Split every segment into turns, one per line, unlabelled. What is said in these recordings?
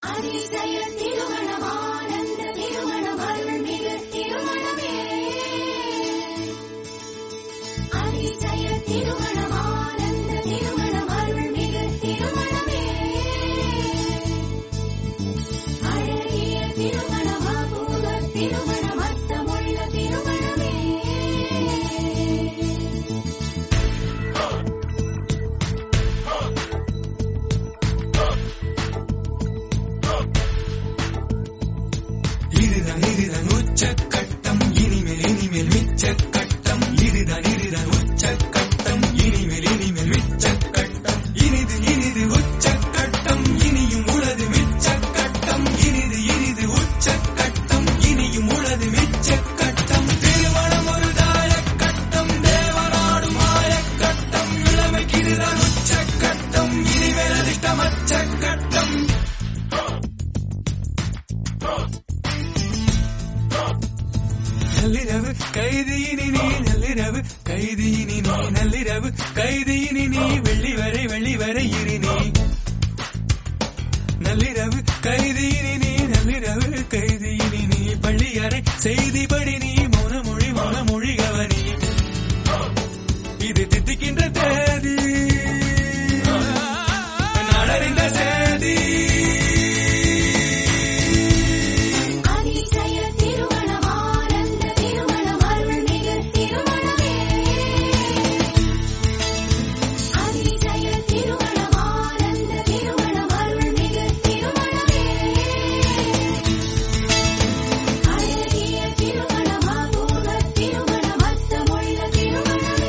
அதிசய திருமணமானந்த திருமணம் அருள்மிகு திருமணமே அதிசய திருமணமானந்த திருமணம் அருள்மிகு திருமணமே அழகிய திருமணம் அபூர்வ திருமணம் அர்த்தமுள்ள திருமணமே
இதுதான் இதுதான் உச்சக்கட்டம் இனிமேல் இனிமேல் மிச்சக்கட்டம் இதுதான் இதுதான் உச்சக்கட்டம் இனிமேல் இனிமேல் மிச்சக்கட்டம் இனிது இனிது உச்சக்கட்டம் இனியும் உளது மிச்சக்கட்டம் இனிது இனிது உச்சக்கட்டம் இனியும் உளது மிச்சக்கட்டம் திருமணம் ஒரு தாயக்கட்டம் தேவனாடும் மாயக்கட்டம் இளமைக்கு இதுதான் உச்சக்கட்டம் இனிமேல் அதிர்ஷ்டம் அச்சக்கட்டம் நள்ளிரவு கைதியினி நீ நள்ளிரவு கைதியினி நீ நள்ளிரவு கைதியினி நீ வெள்ளி வரை வெள்ளி வரை இரு நீ நள்ளிரவு கைதியினி நீ நள்ளிரவு கைதியினி நீ பள்ளி அறை செய்திப்படி நீ மௌனமொழி மௌனமொழி கவனி இது தித்திக்கின்ற தேதி நாடறிந்த சேதி
அதிசய திருமணமானந்த திருமணம் அருள்மிகு திருமணமே அதிசய திருமணமானந்த திருமணம் அருள்மிகு திருமணமே அழகிய திருமணம் அபூர்வ திருமணம் அர்த்தமுள்ள திருமணமே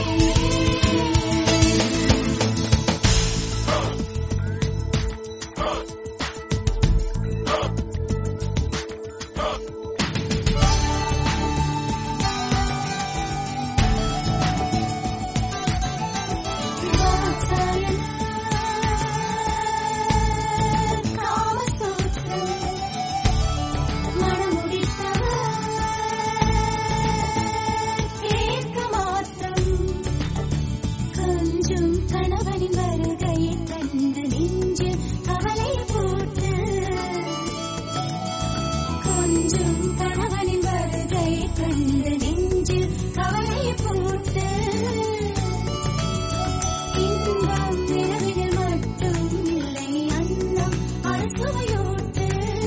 கணவனின் வருகையை கண்டு நெஞ்சு கவலை போட்டு கொஞ்சம் கணவனின் வருகையை கண்டு நெஞ்சில் கவலை போட்டு இன்பம் நிலவினில் மட்டும் இல்லை அன்னம் அறுசுவையோட்டு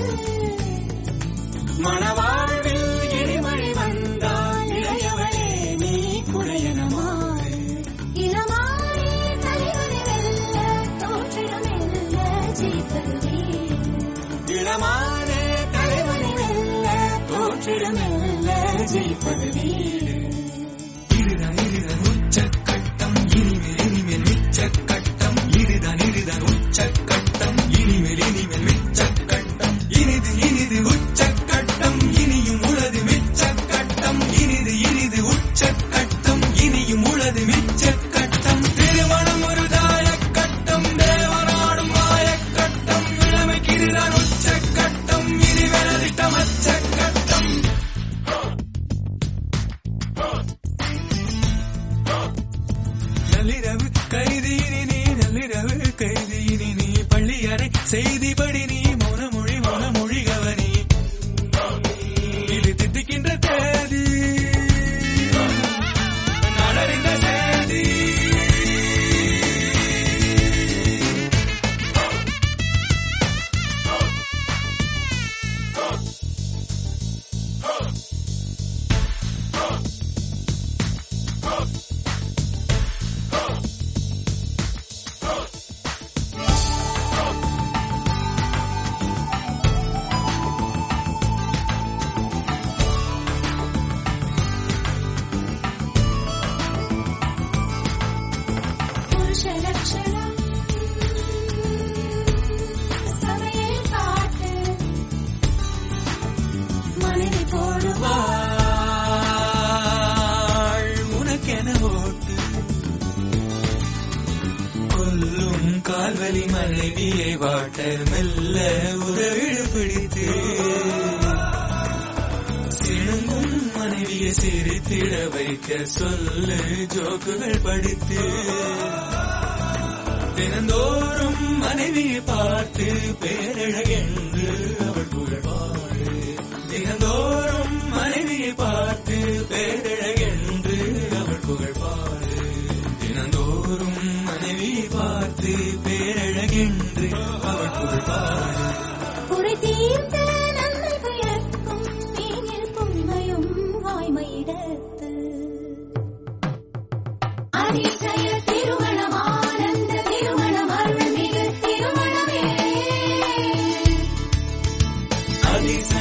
மணவாழ்வில் எரிமழை வந்தால் இளையவளே நீ குறையனமாறு
இளமாறே தலைவனை வெல்ல தோற்றிடம் வெல்ல ஜெயிப்பது வீடு.
இளமானே தலைவனை வெல்ல தோற்றிடம் வெல்ல ஜெயிப்பது வீடு இதுதான் இதுதான் உச்சக்கட்டம் இனிமேல் இனிமேல் மிச்சக்கட்டம் இதுதான் இதுதான் உச்சக்கட்டம் இனிமேல் இனிமேல் மிச்சக்கட்டம் இனிது இனிது உச்சக்கட்டம் இனியும் உளது மிச்சக்கட்டம் இனிது இனிது உச்சக்கட்டம் இனியும் உளது மிச்சக்கட்டம் திருமணம் ஒரு தாயக்கட்டம் தேவனாடும் மாயக்கட்டம் இளமைக்கு இதுதான் உச்சக்கட்டம் இனி வேறதிட்டம் அச்சக்கட்டம் நள்ளிரவு கைதியினி நீ நள்ளிரவு கைதியினி நீ பள்ளி அறை செய்திப்படி நீ மௌனமொழி மௌனமொழி கவனி இது தித்திக்கின்ற தேதி நாடறிந்த சேதி
புருஷ லட்சணம் சமையல் காட்டு மனைவி போடுவா
வாழ் உனக்கென ஓட்டு கொல்லும் கால்வலி மனைவியை வாட்ட மெல்ல உறவிடு பிடித்து சிணுங்கும் மனைவியை சிரித்திட வைக்க சொல்லு ஜோக்குகள் படித்து தினந்தோறும் மனைவியை பார்த்து பேரழகென்று அவள் புகழ்வாடு தினந்தோறும் மனைவியை பார்த்து பேரழகென்று அவள் புகழ்வாடு தினந்தோறும் மனைவியை பார்த்து பேரழகென்று அவள் புகழ்வாடு
குறை தீர்த்த நன்மை பயக்கும் மீனில் புண்மையும் வாய்மையிடத்து அதிசய திருமணம் ஆனந்த திருமணம் அருள்மிகு திருமணமே
அதிசய